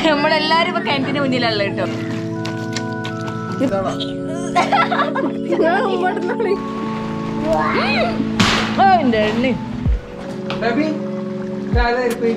നമ്മളെല്ലാരും ഇപ്പൊ കിണറ്റിന് മുന്നിലുള്ള കേട്ടോ ഓ എന്റെ എണ്ണി ബേബി ഇതാരായിരിക്കും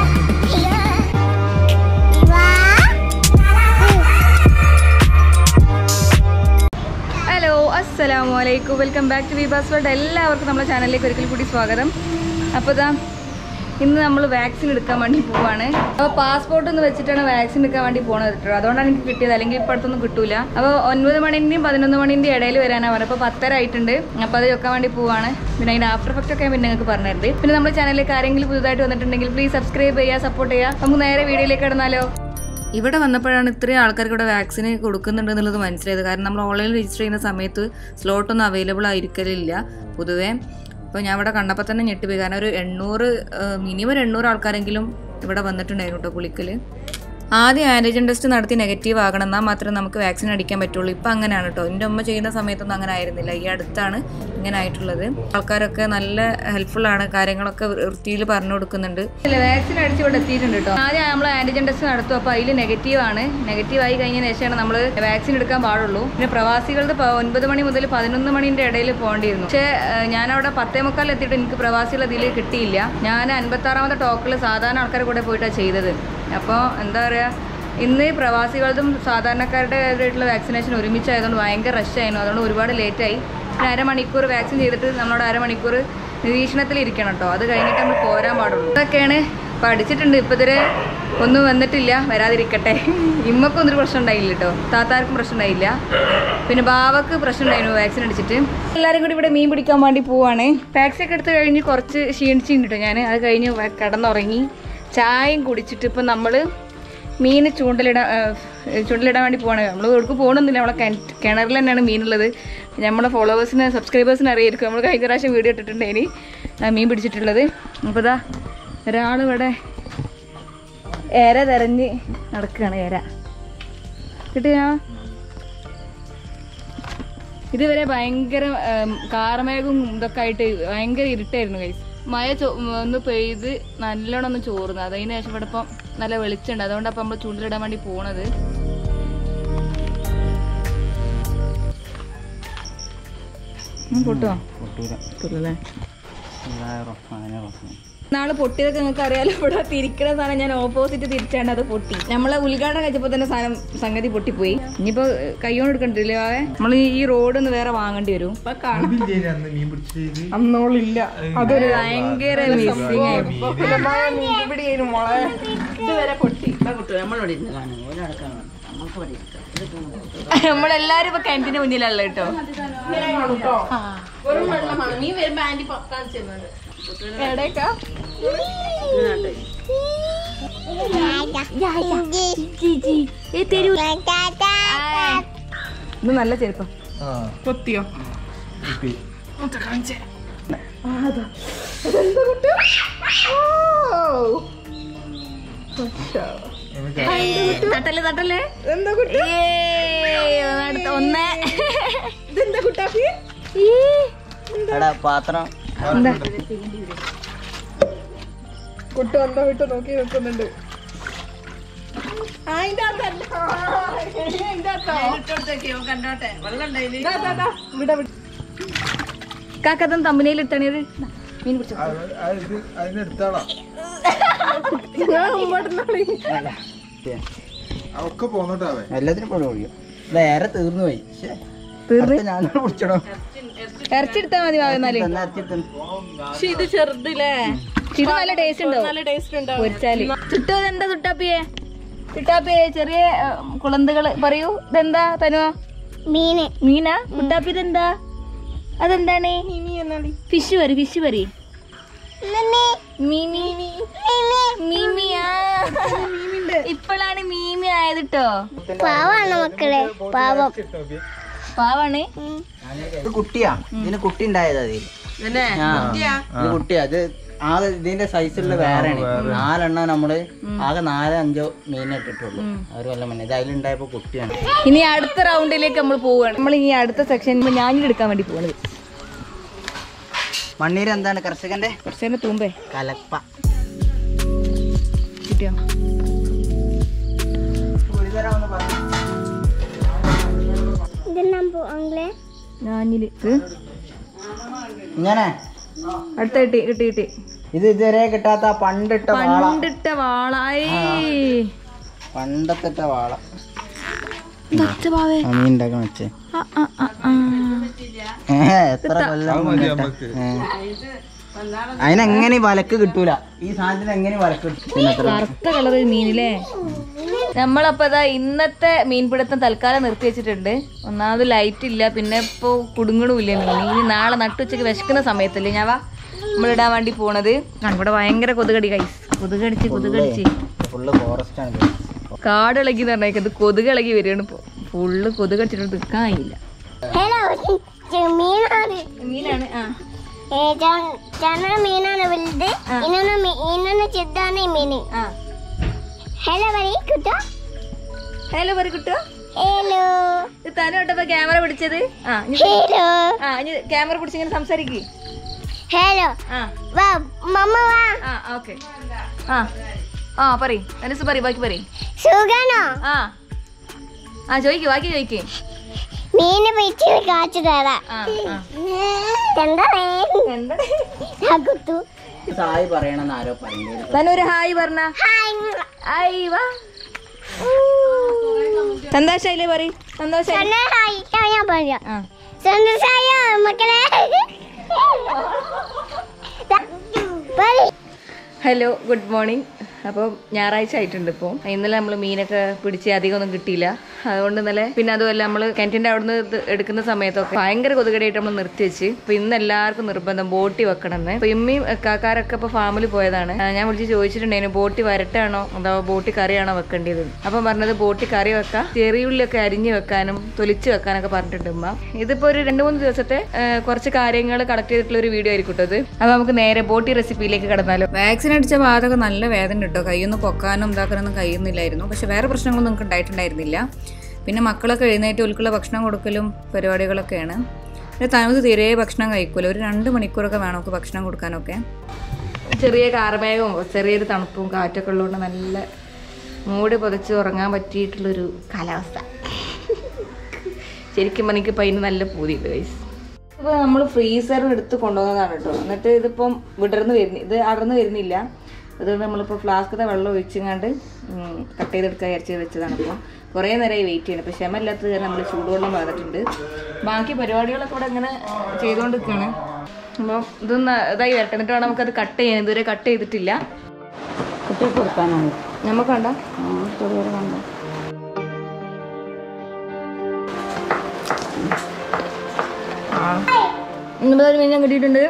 ഹലോ അസ്സലാമു അലൈക്കും welcome back to Vibas world എല്ലാവർക്കും നമ്മുടെ ചാനലിലേക്ക് ഒരിക്കൽ കൂടി സ്വാഗതം അപ്പോൾ ഇതാ ഇന്ന് നമ്മൾ വാക്സിൻ എടുക്കാൻ വേണ്ടി പോവാണ് അപ്പോൾ പാസ്പോർട്ട് ഒന്ന് വെച്ചിട്ടാണ് വാക്സിൻ എടുക്കാൻ വേണ്ടി പോണത് കേട്ടോ അതുകൊണ്ടാണ് എനിക്ക് കിട്ടിയത് അല്ലെങ്കിൽ ഇപ്പോൾ അടുത്തൊന്നും കിട്ടൂല അപ്പോൾ ഒൻപത് മണിൻ്റെയും പതിനൊന്ന് മണിൻ്റെയും ഇടയിൽ വരാനാണ് പറഞ്ഞത് അപ്പോൾ പത്തര ആയിട്ടുണ്ട് അപ്പോൾ അത് വെക്കാൻ വേണ്ടി പോവാണ് പിന്നെ അതിൻ്റെ ആഫ്റ്റർ എഫക്റ്റ് ഒക്കെ ഞാൻ പിന്നെ നിങ്ങൾക്ക് പറഞ്ഞിരുന്നത് പിന്നെ നമ്മുടെ ചാനലിലേക്ക് ആരെങ്കിലും പുതുതായിട്ട് വന്നിട്ടുണ്ടെങ്കിൽ പ്ലീസ് സബ്സ്ക്രൈബ് ചെയ്യുക സപ്പോർട്ട് ചെയ്യുക നമുക്ക് നേരെ വീഡിയോയിലേക്ക് കിടന്നാലോ ഇവിടെ വന്നപ്പോഴാണ് ഇത്രയും ആൾക്കാർക്ക് ഇവിടെ വാക്സിൻ കൊടുക്കുന്നുണ്ട് എന്നുള്ളത് മനസ്സിലായത് കാരണം നമ്മൾ ഓൺലൈനിൽ രജിസ്റ്റർ ചെയ്യുന്ന സമയത്ത് സ്ലോട്ടൊന്നും അവൈലബിൾ ആയിരിക്കലില്ല പൊതുവേ അപ്പോൾ ഞാൻ ഇവിടെ കണ്ടപ്പോൾ തന്നെ ഞെട്ടിപ്പോയി കാരണം ഒരു എണ്ണൂറ് മിനിമം ഒരു എണ്ണൂറ് ആൾക്കാരെങ്കിലും ഇവിടെ വന്നിട്ടുണ്ടായിരുന്നു കേട്ടോ പുളിക്കൽ ആദ്യം ആൻറ്റിജൻ ടെസ്റ്റ് നടത്തി നെഗറ്റീവ് ആകണം എന്നാൽ മാത്രമേ നമുക്ക് വാക്സിൻ അടിക്കാൻ പറ്റുള്ളൂ ഇപ്പം അങ്ങനെയാണ് കേട്ടോ എൻ്റെ അമ്മ ചെയ്യുന്ന സമയത്തൊന്നും അങ്ങനെ ആയിരുന്നില്ല ഈ അടുത്താണ് ഇങ്ങനെ ആയിട്ടുള്ളത് ആൾക്കാരൊക്കെ നല്ല ഹെൽപ്ഫുൾ ആണ് കാര്യങ്ങളൊക്കെ വൃത്തിയിൽ പറഞ്ഞു കൊടുക്കുന്നുണ്ട് വാക്സിൻ അടിച്ച് ഇവിടെ എത്തിയിട്ടുണ്ട് കേട്ടോ ആദ്യം നമ്മൾ ആൻറ്റിജൻ ടെസ്റ്റ് നടത്തും അപ്പോൾ അതിൽ നെഗറ്റീവ് ആണ് നെഗറ്റീവ് ആയി കഴിഞ്ഞതിന് ശേഷമാണ് നമ്മൾ വാക്സിൻ എടുക്കാൻ പാടുള്ളൂ പിന്നെ പ്രവാസികളുടെ പ- ഒൻപത് മണി മുതൽ പതിനൊന്ന് മണിന്റെ ഇടയിൽ പോകേണ്ടിയിരുന്നു പക്ഷേ ഏഹ്, ഞാനവിടെ പത്തേ മുക്കാലിൽ എത്തിയിട്ട് എനിക്ക് പ്രവാസികൾ അതിൽ കിട്ടിയില്ല ഞാൻ അൻപത്താറാമത്തെ ടോക്കിൽ സാധാരണ ആൾക്കാരെ കൂടെ പോയിട്ടാണ് ചെയ്തത് അപ്പോൾ എന്താ പറയുക ഇന്ന് പ്രവാസികളതും സാധാരണക്കാരുടെ ആയിട്ടുള്ള വാക്സിനേഷൻ ഒരുമിച്ചായതുകൊണ്ട് ഭയങ്കര റഷ് ആയിരുന്നു അതുകൊണ്ട് ഒരുപാട് ലേറ്റായി പിന്നെ അരമണിക്കൂർ വാക്സിൻ ചെയ്തിട്ട് നമ്മളോട് അരമണിക്കൂർ നിരീക്ഷണത്തിൽ ഇരിക്കണം കേട്ടോ അത് കഴിഞ്ഞിട്ട് നമ്മൾ പോരാൻ പാടുള്ളൂ ഇതൊക്കെയാണ് പഠിച്ചിട്ടുണ്ട് ഇപ്പം ഇതുവരെ ഒന്നും വന്നിട്ടില്ല വരാതിരിക്കട്ടെ ഇമ്മക്കൊന്നും ഒരു പ്രശ്നം ഉണ്ടായില്ല കേട്ടോ താത്താർക്കും പ്രശ്നം ഉണ്ടായില്ല പിന്നെ ബാവക്ക് പ്രശ്നം ഉണ്ടായിരുന്നു വാക്സിൻ അടിച്ചിട്ട് എല്ലാവരും കൂടി ഇവിടെ മീൻ പിടിക്കാൻ വേണ്ടി പോവാണ് വാക്സിൻ ഒക്കെ എടുത്ത് കഴിഞ്ഞ് കുറച്ച് ക്ഷീണിച്ചിട്ടുണ്ട് കേട്ടോ ഞാൻ അത് കഴിഞ്ഞ് വ- കിടന്നുറങ്ങി ചായയും കുടിച്ചിട്ട് ഇപ്പം നമ്മൾ മീൻ ചൂണ്ടലിടാൻ ഏഹ്, ചൂണ്ടലിടാൻ വേണ്ടി പോവാണ് നമ്മൾ എവിടേക്ക് പോകണമെന്നില്ല നമ്മളെ കിണറ്റ് കിണറിൽ തന്നെയാണ് മീനുള്ളത് നമ്മളെ ഫോളോവേഴ്സിന് സബ്സ്ക്രൈബേഴ്സിന് അറിയായിരിക്കും നമ്മൾ കഴിഞ്ഞ പ്രാവശ്യം വീഡിയോ ഇട്ടിട്ടുണ്ട് ഇനി മീൻ പിടിച്ചിട്ടുള്ളത് അപ്പോൾ ഇതാ ഒരാളിവിടെ ഏര തെരഞ്ഞ് നടക്കുകയാണ് ഏര കിട്ടിയാ ഇതുവരെ ഭയങ്കര ഉം, കാർമേഘവും ഇതൊക്കെ ആയിട്ട് ഭയങ്കര ഇരുട്ടായിരുന്നു കൈസ് മഴ ചോ- ഒന്ന് പെയ്ത് നല്ലോണം ഒന്ന് ചോർന്നു അതിന് ശേഷം ഇവിടെ ഇപ്പം നല്ല വെളിച്ചുണ്ട് അതുകൊണ്ടാണ് ഇപ്പം നമ്മൾ ചൂണ്ടിലിടാൻ വേണ്ടി പോണത് ഉം, പൊട്ടുവോ പൊട്ടില്ലേ നാളെ പൊട്ടിയതൊക്കെ നിങ്ങൾക്ക് അറിയാലോ ഇവിടെ തിരിക്കണ സാധനം ഞാൻ ഓപ്പോസിറ്റ് തിരിച്ചാണ് അത് പൊട്ടി നമ്മളെ ഉദ്ഘാടനം കഴിച്ചപ്പോ തന്നെ സാധനം സംഗതി പൊട്ടിപ്പോയി ഇനിയിപ്പോ കൈകൊണ്ട് എടുക്കണ്ടില്ലേ വാവേ നമ്മൾ ഈ റോഡ് ഒന്ന് വേറെ വാങ്ങേണ്ടി വരും അന്ന് മീൻ പിടിച്ചത് അന്നോളില്ല അതൊരു ഭയങ്കര മിസ്സിങ് ആയി ഇതുവരെ പൊട്ടി നമ്മളെല്ലാരും ഇപ്പൊ കിണറ്റിന് മുന്നിലല്ല കേട്ടോ വെറും വെള്ളമാണ് നീ വരുമ്പോ ആന്റി കാണിച്ചു തന്നത് എവിടേക്കാ ഇത് നല്ല ചെരുപ്പം ആ പൊത്തിയോ കിട്ടി തട്ടല്ലേ തട്ടല്ലേ എന്താ കുട്ടി ഏയ്, അടുത്ത ഒന്ന് ഇതെന്താ കുട്ടാപ്പി പാത്രം എന്താ കുട്ടു എന്താ വിട്ട് നോക്കി നിൽക്കുന്നുണ്ട് ആ, ഇതിന്റെ അകത്തല്ല. ഇതിന്റെ അകത്തോ? ദാ, ദാ, ദാ. ഇവിടെ, ഇവിടെ. കാക്കത്തും തമ്പനയിൽ ഇട്ടണത് മീൻ പിടിച്ചോ അതിനെടുത്താളാ ഞാൻ മുമ്പോട്ട് നിന്നോളി. അവക്കെ പോന്നോട്ടാവേ എല്ലാത്തിനും പൊടി പൊടിയും വേറെ തീർന്നു പോയി ശ്ശേ. തീർന്ന് അടുത്ത ഞാൻ പിടിച്ചടോ ഇറച്ചെടുത്താ മതി വാ എന്നാല് പക്ഷെ ഇത് ചെറുതില്ലേ ഇത് നല്ല ടേസ്റ്റ് ഉണ്ടോ നല്ല ടേസ്റ്റ് ഉണ്ടാവും പൊരിച്ചാല് ചുട്ടോ ഇതെന്താ ചുട്ടാപ്പിയെ ചുട്ടാപ്പിയെ ചെറിയ ഏഹ്, കുളന്തുകള് പറയൂ ഇതെന്താ തനുവ മീന് മീനാ കുട്ടാപ്പി ഇതെന്താ അതെന്താണ് ഇനി എന്നാടി ഫിഷ് വരി ഫിഷ് വരി മമ്മി മീമി മീമിയാ ഇപ്പോഴാണ് മീമി ആയത് ട്ടോ പാവാണ് മക്കളെ പാവം പാവാണ് ഇത് കുട്ടിയാ ഇതിന് കുട്ടി ഉണ്ടായത് അതിൽ ആ ഇത് കുട്ടിയാ ഇത് ആ ഇതിന്റെ സൈസുള്ള വേറെയാണ് നാലെണ്ണം നമ്മള് ആകെ നാലോ അഞ്ചോ മീൻ ഇട്ടിട്ടുള്ളൂ ഒരു കൊല്ലം മുന്നേ ഇത് അതിലുണ്ടായപ്പോ കുട്ടിയാണ് ഇനി അടുത്ത റൗണ്ടിലേക്ക് നമ്മൾ പോവുകയാണ് നമ്മൾ ഇനി അടുത്ത സെക്ഷൻ ഞാനിൽ എടുക്കാൻ വേണ്ടി പോകുന്നത് മണ്ണീര് എന്താണ് കർഷകന്റെ കുറച്ച് നേരം തൂമ്പേ കലപ്പ കിട്ടിയോ മീനില്ലേ ഞാഞ്ഞില് ഇത് ഇങ്ങനെ അടുത്ത കിട്ടി കിട്ടി കിട്ടി ഇത് ഇതുവരെ കിട്ടാത്ത ആ പണ്ടിട്ട വാള പണ്ടിട്ട വാളായി പണ്ടത്തെ ഇട്ട വാള പച്ച പാവേ ആ, മീൻ ഉണ്ടാക്കാൻ വെച്ചേ ആ, ആ, ആ, ആ. ഏ, എത്ര കൊല്ലം മുന്നേ ഇട്ട. ഏ. അതിനെങ്ങനെ വലക്ക് കിട്ടൂല ഈ സാധനത്തിന് എങ്ങനെ വലക്ക് കിട്ടും പിന്നെ എത്ര കറുത്ത കളർ മീനില്ലേ നമ്മളപ്പോ ഇതാ ഇന്നത്തെ മീൻപിടുത്തം തൽക്കാലം നിർത്തി വെച്ചിട്ടുണ്ട് ഒന്നാമത് ലൈറ്റ് ഇല്ല പിന്നെ ഇപ്പൊ കുടുങ്ങണമില്ല മീൻ ഇനി നാളെ നട്ടുച്ചക്ക് വിശക്കുന്ന സമയത്തല്ലേ ഞാൻ വാ നമ്മളിടാൻ വേണ്ടി പോണത് ആ, ഇവിടെ ഭയങ്കര കൊതുകടി കൈസ് കൊതുകടിച്ച് കൊതുകടിച്ച് ഫുള്ള് ഫോറസ്റ്റ് ആണ് ഇത്. കാടിളകി എന്ന് പറഞ്ഞേക്കത് കൊതുകിളകി വരികയാണ് ഇപ്പൊ ഫുള്ള് കൊതുകടിച്ചിട്ട് നിൽക്കാൻ കഴിയില്ല ഹലോ മീനാണ് മീനാണ് ആ ഏ, ച- ചന മീനാണ് വലുത് ഇന്നൊന്ന് മീ- ഇന്നൊന്ന് ചെറുതാണ് ഈ മീന് ആ ഹലോ പറയ് കുട്ടോ ഹലോ പറ കുട്ടോ ഹലോ ഇത് തന്നോട്ടപ്പോ ക്യാമറ പിടിച്ചത് ആ ഇനി ഹലോ ആ ഇനി ക്യാമറ പിടിച്ച് ഇങ്ങനെ സംസാരിക്കേ ഹലോ ആ വാ മമ്മ വാ ആ ഓക്കെ ആ ആ പറയ് മനസ്സ് പറയ് ബാക്കി പറയ് സുഖാണോ ആ ആ ചോദിക്ക് ബാക്കി ചോദിക്ക് മീന് പിടിച്ച് കാച്ചു തരാം ആ ആ കണ്ടേ എന്തടേ ആ കുത്തു സായി പറയണെന്ന് ആരോ പറയുന്നത് തന്നെ ഒരു ഹായ് പറഞ്ഞ ഹായ് ഹായ് വാ സന്തോഷായില്ലേ പറയ് സന്തോഷായി തന്നെ ഹായ് ഞാൻ ഞാൻ പറയാം ആ സന്തോഷായോ മക്കളെ പറയ് ഹലോ ഗുഡ് മോർണിംഗ് അപ്പോൾ ഞായറാഴ്ച ആയിട്ടുണ്ട് ഇപ്പോൾ ഇന്നലെ നമ്മൾ മീനൊക്കെ പിടിച്ച് അധികം ഒന്നും കിട്ടിയില്ല അതുകൊണ്ട് ഇന്നലെ പിന്നെ അതുമല്ല നമ്മൾ കിണറ്റിൻ്റെ അവിടുന്ന് ഇത് എടുക്കുന്ന സമയത്തൊക്കെ ഭയങ്കര കൊതുകടിയായിട്ട് നമ്മൾ നിർത്തി വെച്ച് അപ്പോൾ ഇന്ന് എല്ലാവർക്കും നിർബന്ധം ബോട്ടി വെക്കണമെന്ന് അപ്പോൾ ഇമ്മയും കാക്കാരൊക്കെ ഇപ്പോൾ ഫാമിൽ പോയതാണ് ആ, ഞാൻ വിളിച്ച് ചോദിച്ചിട്ടുണ്ടായിരുന്നു ബോട്ടി വരട്ടാണോ അതോ ബോട്ടി കറിയാണോ വെക്കേണ്ടത് അപ്പം പറഞ്ഞത് ബോട്ടി കറി വെക്കാം ചെറിയുള്ളിയൊക്കെ അരിഞ്ഞ് വെക്കാനും തൊലിച്ച് വെക്കാനൊക്കെ പറഞ്ഞിട്ടുണ്ട് ഉമ്മ ഇതിപ്പോൾ ഒരു രണ്ട് മൂന്ന് ദിവസത്തെ ആ, കുറച്ച് കാര്യങ്ങൾ കളക്ട് ചെയ്തിട്ടുള്ള ഒരു വീഡിയോ ആയിരിക്കും കേട്ടോ ഇത് അപ്പോൾ നമുക്ക് നേരെ ബോട്ടി റെസിപ്പിയിലേക്ക് കടന്നാലോ വാക്സിൻ അടിച്ച ഭാഗത്തൊക്കെ നല്ല വേദന കേട്ടോ കൈയൊന്ന് പൊക്കാനും ഇതാക്കാനൊന്നും കഴിയുന്നില്ലായിരുന്നു പക്ഷെ വേറെ പ്രശ്നങ്ങളൊന്നും നമുക്ക് ഉണ്ടായിട്ടുണ്ടായിരുന്നില്ല പിന്നെ മക്കളൊക്കെ എഴുന്നേറ്റ് ഒൽക്കുള്ള ഭക്ഷണം കൊടുക്കലും പരിപാടികളൊക്കെയാണ് പിന്നെ തനൂസ് തീരെ ഭക്ഷണം കഴിക്കൂല ഒരു രണ്ട് മണിക്കൂറൊക്കെ വേണം നമുക്ക് ഭക്ഷണം കൊടുക്കാനൊക്കെ ചെറിയ കാർമേഘവും ചെറിയൊരു തണുപ്പും കാറ്റൊക്കെ ഉള്ളതുകൊണ്ട് നല്ല മൂടി പുതച്ച് ഉറങ്ങാൻ പറ്റിയിട്ടുള്ളൊരു കാലാവസ്ഥ ശരിക്കും എനിക്ക് ഇപ്പം അതിന് നല്ല പൂതിയുണ്ട് വയസ്സ് ഇപ്പോൾ നമ്മൾ ഫ്രീസറിന് എടുത്ത് കൊണ്ടുവന്നതാണ് കേട്ടോ എന്നിട്ട് ഇതിപ്പം വിടർന്ന് വരുന്ന ഇത് അടർന്ന് വരുന്നില്ല അതുകൊണ്ട് നമ്മളിപ്പോൾ ഫ്ലാസ്കത്തെ വെള്ളം ഒഴിച്ചങ്ങാണ്ട് കട്ട് ചെയ്തെടുക്കാൻ വിചാരിച്ച് വെച്ചതാണ് ഇപ്പോൾ കുറേ നേരമായി വെയിറ്റ് ചെയ്യണം ഇപ്പോൾ ക്ഷമയില്ലാത്തത് കാരണം നമ്മൾ ചൂടുവെള്ളം വന്നിട്ടുണ്ട് ബാക്കി പരിപാടികളൊക്കെ ഇവിടെ ഇങ്ങനെ ചെയ്തുകൊണ്ട് നിൽക്കുകയാണ് അപ്പോൾ ഇതൊന്ന് ഇതായി വരട്ടെ എന്നിട്ട് വേണം നമുക്കത് കട്ട് ചെയ്യാൻ ഇതുവരെ കട്ട് ചെയ്തിട്ടില്ല കുട്ടികൾക്ക് കൊടുക്കാനാണ് നമുക്ക് കണ്ട കണ്ട ഇന്നത്തെ ഒരു മീൻ ഞാൻ കിട്ടിയിട്ടുണ്ട്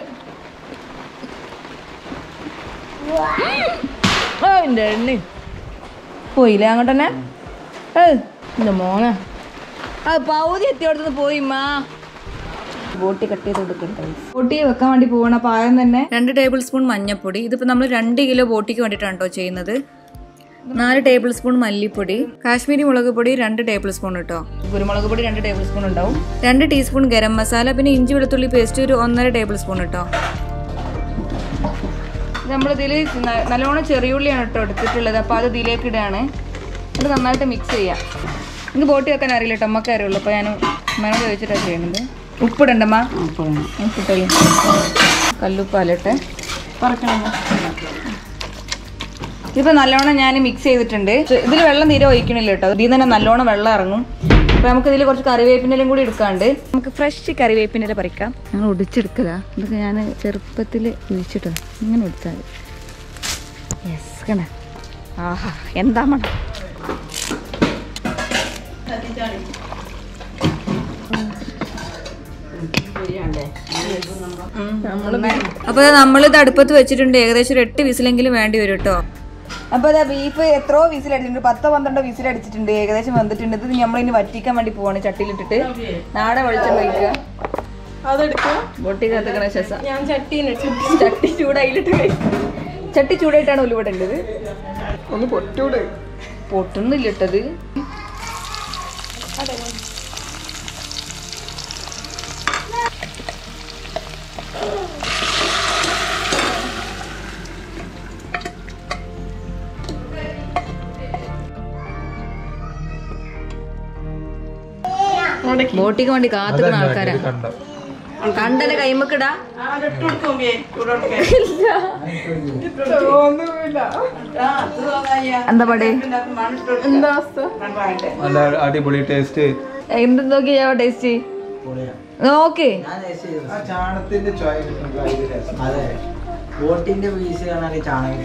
ഓ എൻ്റെ എണ്ണി പോയില്ലേ അങ്ങോട്ട് തന്നെ ഏ എൻ്റെ മോനെ ആ പൗതി എത്തിയോടത്തുനിന്ന് പോയി മാ ബോട്ടി കട്ട് ചെയ്ത് കൊടുക്കട്ടെ ബോട്ടി വെക്കാൻ വേണ്ടി പോകണം അപ്പോൾ ആദ്യം തന്നെ രണ്ട് ടേബിൾ സ്പൂൺ മഞ്ഞൾപ്പൊടി ഇതിപ്പോൾ നമ്മൾ രണ്ട് കിലോ ബോട്ടിക്ക് വേണ്ടിയിട്ടാണ് കേട്ടോ ചെയ്യുന്നത് നാല് ടേബിൾ സ്പൂൺ മല്ലിപ്പൊടി കാശ്മീരി മുളക് പൊടി രണ്ട് ടേബിൾ സ്പൂൺ കേട്ടോ കുരുമുളക് പൊടി രണ്ട് ടേബിൾ സ്പൂൺ ഉണ്ടാവും രണ്ട് ടീസ്പൂൺ ഗരം മസാല പിന്നെ ഇഞ്ചി വെളുത്തുള്ളി പേസ്റ്റ് ഒരു ഒന്നര ടേബിൾ സ്പൂൺ കേട്ടോ നമ്മളിതിൽ നല്ലോണം ചെറിയുള്ളിയാണ് കേട്ടോ എടുത്തിട്ടുള്ളത് അപ്പോൾ അത് ഇതിലേക്ക് ഇടുകയാണ് അത് നന്നായിട്ട് മിക്സ് ചെയ്യാം ഇത് ബോട്ടി വെക്കാൻ അറിയില്ല കേട്ടോ അമ്മക്ക് അറിയുള്ളൂ അപ്പോൾ ഞാൻ അമ്മേനോട് ചോദിച്ചിട്ടാണ് ചെയ്യുന്നത് ഉപ്പിടണ്ടമ്മ ഉപ്പിട്ടല്ലേ കല്ലുപ്പാലട്ടെ പറക്കണം ഇതിപ്പോൾ നല്ലോണം ഞാൻ മിക്സ് ചെയ്തിട്ടുണ്ട് ഇതിൽ വെള്ളം തീരെ ഒഴിക്കണില്ല കേട്ടോ ഇതിൽ നിന്ന് തന്നെ നല്ലോണം വെള്ളം ഇറങ്ങും അപ്പോൾ നമുക്ക് ഇതിൽ കുറച്ച് കറിവേപ്പിൻ്റെലും കൂടി എടുക്കാണ്ട് നമുക്ക് ഫ്രഷ് കറിവേപ്പിൻ്റെ പറിക്കാം ഞങ്ങൾ ഒടിച്ചെടുക്കലാ ഇതൊക്കെ ഞാൻ ചെറുപ്പത്തിൽ ഒഴിച്ചിട്ടോ ഇങ്ങനെ ഒടിച്ചാൽ യെസ് കണ ആഹാ എന്താ മണം അപ്പൊ നമ്മളിത് അടുപ്പത്ത് വെച്ചിട്ടുണ്ട് ഏകദേശം ഒരു എട്ട് വിസിലെങ്കിലും വേണ്ടി വരും കേട്ടോ അപ്പൊ അതാ ബീഫ് എത്രയോ വിസിലടിച്ചിട്ടുണ്ട് പത്തോ പന്ത്രണ്ടോ വിസിലടിച്ചിട്ടുണ്ട് ഏകദേശം വന്നിട്ടുണ്ട് ഇത് നമ്മളിനി വറ്റിക്കാൻ വേണ്ടി പോവാണ് ചട്ടിയിലിട്ടിട്ട് നാടൻ വെളിച്ചെണ്ണ ഒഴിക്കുക അതെടുക്കുക ബൊട്ടി കത്തിക്കണ ശേഷം ഞാൻ ചട്ടീനിട്ടു ചട്ടി ചൂടായിലിട്ട് കഴിക്കും ചട്ടി ചൂടായിട്ടാണ് ഉലുവിടേണ്ടത് ഒന്ന് പൊട്ടൂട് പൊട്ടുന്നില്ല ഇട്ടത് ബോട്ടിക്ക് വേണ്ടി കാത്തുക്കുന്ന ആൾക്കാരാ കണ്ടോ കണ്ടനെ കൈമക്കിടാ എന്താ പാട് നല്ല അടിപൊളി ടേസ്റ്റ് എന്ത് നോക്കിയാ ടേസ്റ്റ് നോക്ക് ഞാൻ taste ചെയ്തു. ആ ചാണത്തിന്റെ ചോയ കിട്ടുമ്പോൾ അതിന്റെ രസം അതെ ബോട്ടിന്റെ പീസ് കാണാൻ ചാണകം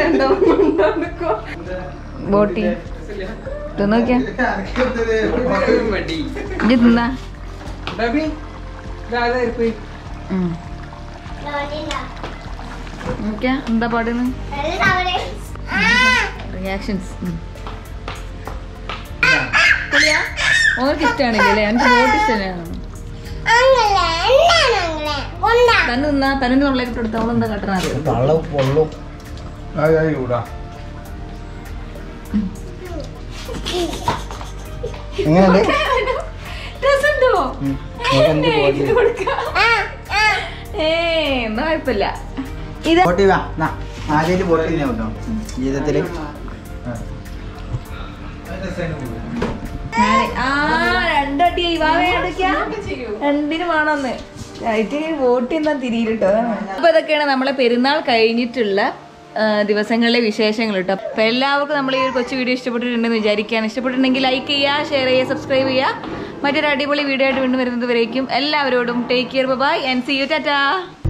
ബോട്ടി തിന്നോക്കിയാ ഇജ്ജ് തിന്നാ ഉം. നോക്കിയാ എന്താ പാടുന്ന് റിയാക്ഷൻസ് ഓർക്ക് ഇഷ്ടമാണില്ലേ എനിക്ക് ബോട്ട് ഇഷ്ടമാണ് തന്നെ തിന്നാ തന്നെ നമ്മളേക്ക് കൊടുത്ത അവളെന്താ കട്ടണ അറിയോ തള്ള പൊള്ളും അതായി കൂടാ എങ്ങനെയുണ്ട് രസമുണ്ടോ ഉം. നോക്ക് എന്ത് ബോട്ടി ഏ എന്നാ കുഴപ്പമില്ല ഇത് ബോട്ടി വാ നാ ആദ്യമായിട്ട് ബോട്ടി തന്നെ കേട്ടോ ജീവിതത്തില് ഞാന് ആ രണ്ടടി വാവേ എടുക്കാ രണ്ടിന് വേണമെന്ന് ആയിട്ട് വോട്ട് എന്നാ തിരിയിട്ടോ അപ്പൊ ഇതൊക്കെയാണ് നമ്മളെ പെരുന്നാൾ കഴിഞ്ഞിട്ടുള്ള ആ, ദിവസങ്ങളിലെ വിശേഷങ്ങൾ കേട്ടോ അപ്പൊ എല്ലാവർക്കും നമ്മൾ ഈ ഒരു കൊച്ചു വീഡിയോ ഇഷ്ടപ്പെട്ടിട്ടുണ്ടെന്ന് വിചാരിക്കാൻ ഇഷ്ടപ്പെട്ടിട്ടുണ്ടെങ്കിൽ ലൈക്ക് ചെയ്യുക ഷെയർ ചെയ്യുക സബ്സ്ക്രൈബ് ചെയ്യുക മറ്റൊരു അടിപൊളി വീഡിയോ ആയിട്ട് വീണ്ടും വരുന്നത് വരേക്കും എല്ലാവരോടും take care bye and see you Tata